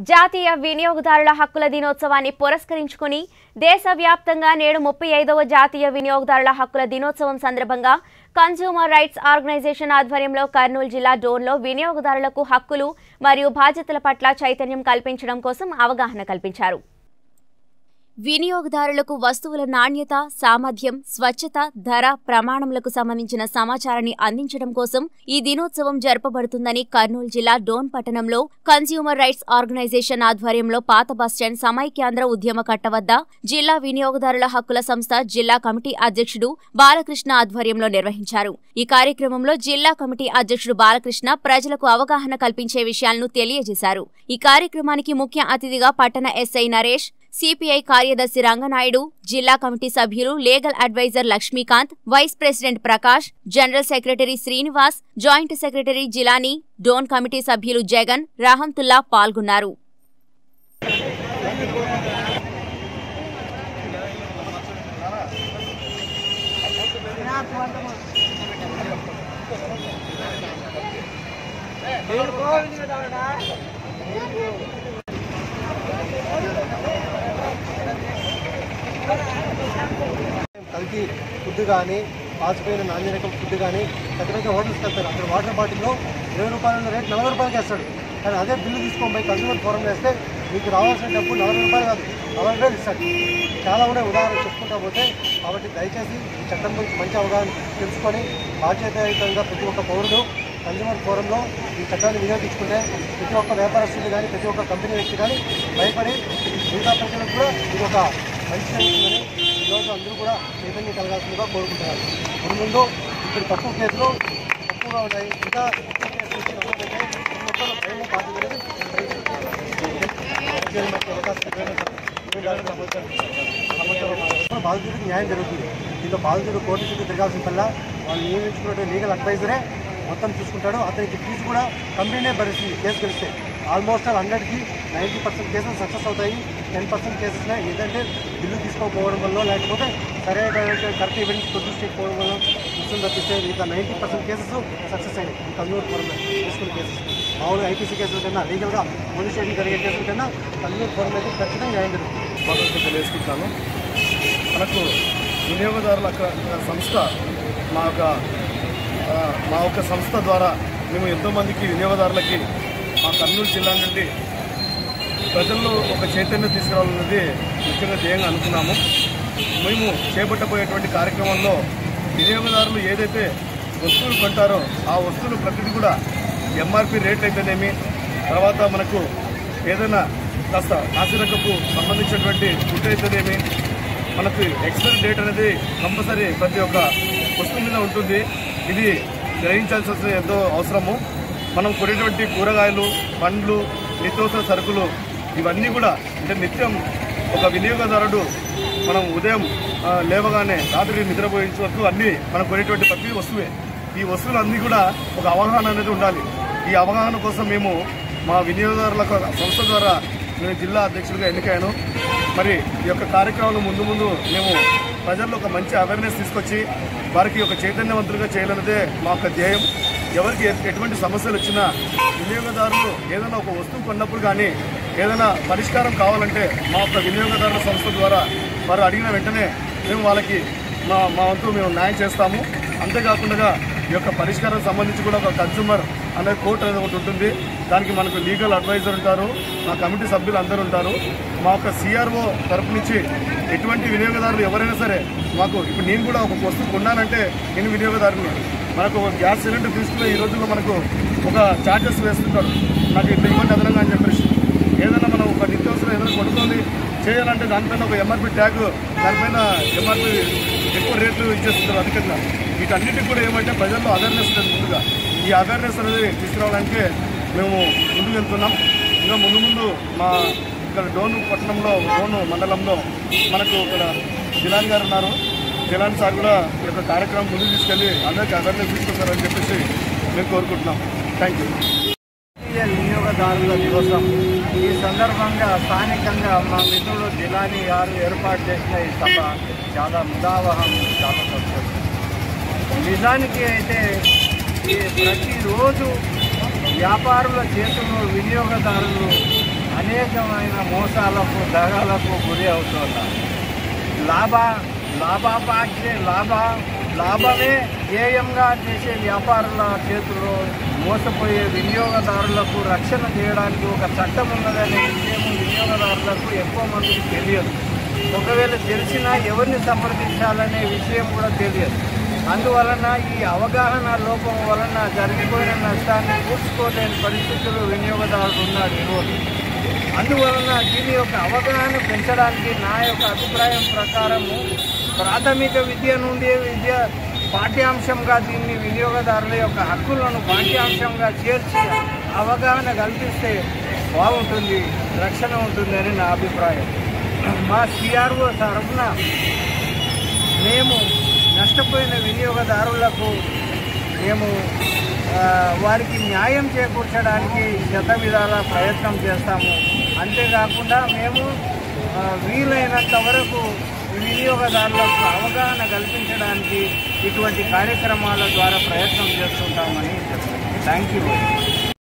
జాతీయ వినియోగదారుల హక్కుల దినోత్సవాన్ని పురస్కరించుకుని దేశవ్యాప్తంగా నేడు ముప్పై ఐదవ జాతీయ వినియోగదారుల హక్కుల దినోత్సవం సందర్భంగా కన్స్యూమర్ రైట్స్ ఆర్గనైజేషన్ ఆధ్వర్యంలో కర్నూలు జిల్లా డోన్లో వినియోగదారులకు హక్కులు మరియు బాధ్యతల పట్ల చైతన్యం కల్పించడం కోసం అవగాహన కల్పించారు వినియోగదారులకు వస్తువుల నాణ్యత సామర్థ్యం స్వచ్ఛత ధర ప్రమాణములకు సంబంధించిన సమాచారాన్ని అందించడం కోసం ఈ దినోత్సవం జరపబడుతుందని కర్నూలు జిల్లా డోన్ పట్టణంలో కన్స్యూమర్ రైట్స్ ఆర్గనైజేషన్ ఆధ్వర్యంలో పాత బస్టాండ్ సమైక్యాంధ్ర ఉద్యమ కట్ట వద్ద జిల్లా వినియోగదారుల హక్కుల సంస్థ జిల్లా కమిటీ అధ్యక్షుడు బాలకృష్ణ ఆధ్వర్యంలో నిర్వహించారు ఈ కార్యక్రమంలో జిల్లా కమిటీ అధ్యక్షుడు బాలకృష్ణ ప్రజలకు అవగాహన కల్పించే విషయాలను తెలియజేశారు ఈ కార్యక్రమానికి ముఖ్య అతిథిగా పట్టణ ఎస్ఐ నరేష్ సిపిఐ కార్యదర్శి రంగనాయుడు జిల్లా కమిటీ సభ్యులు legal adviser Lakshmikant vice president Prakash general secretary Srinivas joint secretary Jilani Dhone committee సభ్యులు జగన్ రహంతుల్లా పాల్గొన్నారు కల్తీ ఫుడ్ కానీ పాసిపోయిన నాణ్య రకం ఫుడ్ కానీ రకరకాల హోటల్స్కి వెళ్తారు అక్కడ వాటర్ బాటిల్లో ఇరవై రూపాయల రేట్ నలభై రూపాయలకి వేస్తాడు కానీ అదే బిల్లు తీసుకొని పోయి కన్సూమర్ ఫోరం వేస్తే మీకు రావాల్సిన డబ్బు నలభై రూపాయలు కాదు నలభై రూపాయలు ఇస్తాడు చాలా కూడా ఉదాహరణ చెప్పుకుంటా పోతే కాబట్టి దయచేసి ఈ చట్టం గురించి మంచి అవగాహన తెలుసుకొని బాధ్యతాయుతంగా ప్రతి ఒక్క పౌరుడు కన్సూమర్ ఫోరంలో ఈ చట్టాన్ని వినియోగించుకుంటే ప్రతి ఒక్క వ్యాపారస్తులు కానీ ప్రతి ఒక్క కంపెనీ వ్యక్తి కానీ భయపడి మిగతా ప్రజలకు కూడా ఇది ఒక మంచి జరుగుతుందని ఈరోజు అందరూ కూడా చైతన్యం కలగాల్సిందిగా కోరుకుంటున్నారు ముందు ముందు ఇప్పుడు తక్కువ కేసులు తక్కువగా ఉన్నాయి ఇంకా ఎక్కువ కేసులు వచ్చి నమ్మకైతే ప్రతి ఒక్కరు భయము బాధ్యత అనేది బాధితుడికి న్యాయం జరుగుతుంది దీంట్లో బాధితుడు కోర్టు చుట్టూ తిరగాల్సిన పల్ల వాళ్ళు నియమించుకున్నటువంటి లీగల్ అడ్వైజరే మొత్తం చూసుకుంటాడు అతనికి ఫీజు కూడా కంపెనీనే భరిస్తుంది కేసు గెలిస్తే ఆల్మోస్ట్ ఆల్ హండ్రెడ్కి నైంటీ పర్సెంట్ కేసెస్ సక్సెస్ అవుతాయి టెన్ పర్సెంట్ కేసెస్ ఏదంటే బిల్లు తీసుకోకపోవడం వల్ల లేకపోతే సరైన కరెక్ట్ ఈవెంట్స్ ప్రొడ్యూస్ చేయకపోవడం వల్ల ఇస్తుంది తప్పిస్తే మిగతా నైంటీ పర్సెంట్ కేసెస్ సక్సెస్ అయినాయి ఈ కన్యూర్ ఫోరంలో తీసుకున్న కేసెస్ మామూలుగా ఐపీసీ కేసుల కన్నా లీగల్గా పోలీస్ స్టేషన్ జరిగే కేసుల కన్నా కన్యూర్ ఫోరం అయితే ఖచ్చితంగా న్యాయం జరుగుతుంది స్వాగతం తెలియజేసుకుంటాను మనకు వినియోగదారుల క- సంస్థ మా యొక్క ఆ, మా యొక్క సంస్థ ద్వారా మేము ఎంతోమందికి వినియోగదారులకి మా కర్నూలు జిల్లా నుండి ప్రజల్లో ఒక చైతన్యం తీసుకురావాలన్నది ముఖ్యంగా ధ్యేయంగా అనుకున్నాము మేము చేపట్టబోయేటువంటి కార్యక్రమంలో వినియోగదారులు ఏదైతే వస్తువులు కొంటారో ఆ వస్తువులు ప్రతిదీ కూడా ఎంఆర్పి రేట్ అయితేనేమి తర్వాత మనకు ఏదైనా కాస్త నాసిరకపు సంబంధించినటువంటి ఫుడ్ అయితేనేమి మనకు ఎక్స్పైరీ డేట్ అనేది కంపల్సరీ ప్రతి ఒక్క వస్తువు మీద ఉంటుంది ఇది గ్రహించాల్సి ఎంతో అవసరము మనం కొనేటువంటి కూరగాయలు పండ్లు నిత్యావసర సరుకులు ఇవన్నీ కూడా అంటే నిత్యం ఒక వినియోగదారుడు మనం ఉదయం ఆ, లేవగానే రాత్రి నిద్రపోయించే వరకు అన్నీ మనం కొనేటువంటి ప్రతి వస్తువే ఈ వస్తువులు అన్నీ కూడా ఒక అవగాహన అనేది ఉండాలి ఈ అవగాహన కోసం మేము మా వినియోగదారుల సంస్థ ద్వారా నేను జిల్లా అధ్యక్షుడిగా ఎన్నికయ్యాను మరి ఈ యొక్క కార్యక్రమాలు ముందు ముందు మేము ప్రజల్లో ఒక మంచి అవేర్నెస్ తీసుకొచ్చి వారికి ఒక చైతన్యవంతులుగా చేయాలన్నదే మా యొక్క ధ్యేయం ఎవరికి ఎ- ఎటువంటి సమస్యలు వచ్చినా వినియోగదారులు ఏదైనా ఒక వస్తువు కొన్నప్పుడు కానీ ఏదైనా పరిష్కారం కావాలంటే మా యొక్క వినియోగదారుల సంస్థ ద్వారా వారు అడిగిన వెంటనే మేము వాళ్ళకి మా మా వంతు మేము న్యాయం చేస్తాము అంతేకాకుండా ఈ యొక్క పరిష్కారం సంబంధించి కూడా ఒక కన్స్యూమర్ అనే కోర్టు అనేది ఒకటి ఉంటుంది దానికి మనకు లీగల్ అడ్వైజర్ ఉంటారు మా కమిటీ సభ్యులు అందరూ ఉంటారు మా యొక్క సిఆర్ఓ తరపు నుంచి ఎటువంటి వినియోగదారులు ఎవరైనా సరే మాకు ఇప్పుడు నేను కూడా ఒక వస్తువు కొన్నానంటే నేను వినియోగదారుని మనకు ఒక గ్యాస్ సిలిండర్ తీసుకునే ఈ రోజుల్లో మనకు ఒక ఛార్జెస్ వేస్తుంటారు నాకు ఇంత ఇవ్వండి అదనంగా అని చెప్పేసి ఏదైనా మనం ఒక నిత్యావసరం ఏదైనా కొనుక్కొని చేయాలంటే దానిపైన ఒక ఎంఆర్పి ట్యాగ్ దానిపైన ఎంఆర్పి ఎక్కువ రేట్లు ఇచ్చేస్తుంటారు అధికంగా వీటన్నిటికి కూడా ఏమంటే ప్రజల్లో అవేర్నెస్ ఉంటుంది ముందుగా ఈ అవేర్నెస్ అనేది తీసుకురావడానికి మేము ముందుకు వెళ్తున్నాం ఇంకా ముందు ముందు మా ఇక్కడ డోను పట్టణంలో డోను మండలంలో మనకు ఇక్కడ జిలాన్ గారు ఉన్నారు జిలాన్ సార్ కూడా ఈ యొక్క కార్యక్రమం ముందుకు తీసుకెళ్ళి అందరికీ అవేర్నెస్ తీసుకొస్తారని చెప్పేసి మేము కోరుకుంటున్నాం థ్యాంక్ యూ జాతీయ వినియోగదారుల దివసం ఈ సందర్భంగా స్థానికంగా మా మిత్రులు జిలాని గారు ఏర్పాటు చేసిన ఈ సభ చాలా ముదావహం చాలా సంతోషం నిజానికి అయితే ఈ ప్రతిరోజు వ్యాపారుల చేతుల్లో వినియోగదారులు అనేక అనేకమైన మోసాలకు దగాలకు గురి అవుతున్నారు లాభ లాభాపాక్షే లాభ లాభమే ధ్యేయంగా చేసే వ్యాపారుల చేతుల్లో మోసపోయే వినియోగదారులకు రక్షణ చేయడానికి ఒక చట్టం ఉన్నదనే విషయం వినియోగదారులకు ఎక్కువ మందికి తెలియదు ఒకవేళ తెలిసినా ఎవరిని సంప్రదించాలనే విషయం కూడా తెలియదు అందువలన ఈ అవగాహన లోపం వలన జరిగిపోయిన నష్టాన్ని పూడ్చుకోలేని పరిస్థితుల్లో వినియోగదారుడు ఉన్నాడు ఈరోజు అందువలన దీని యొక్క అవగాహన పెంచడానికి నా యొక్క అభిప్రాయం ప్రకారము ప్రాథమిక విద్య నుండి విద్య పాఠ్యాంశంగా దీన్ని వినియోగదారుల యొక్క హక్కులను పాఠ్యాంశంగా చేర్చి అవగాహన కల్పిస్తే బాగుంటుంది రక్షణ ఉంటుందని నా అభిప్రాయం మా సిఆర్ఓ తరఫున మేము నష్టపోయిన వినియోగదారులకు మేము ఆ, వారికి న్యాయం చేకూర్చడానికి శత విధాల ప్రయత్నం చేస్తాము అంతేకాకుండా మేము ఆ, వీలైనంత వరకు వినియోగదారులకు అవగాహన కల్పించడానికి ఇటువంటి కార్యక్రమాల ద్వారా ప్రయత్నం చేస్తుంటామని చెప్తున్నాం థ్యాంక్ యూ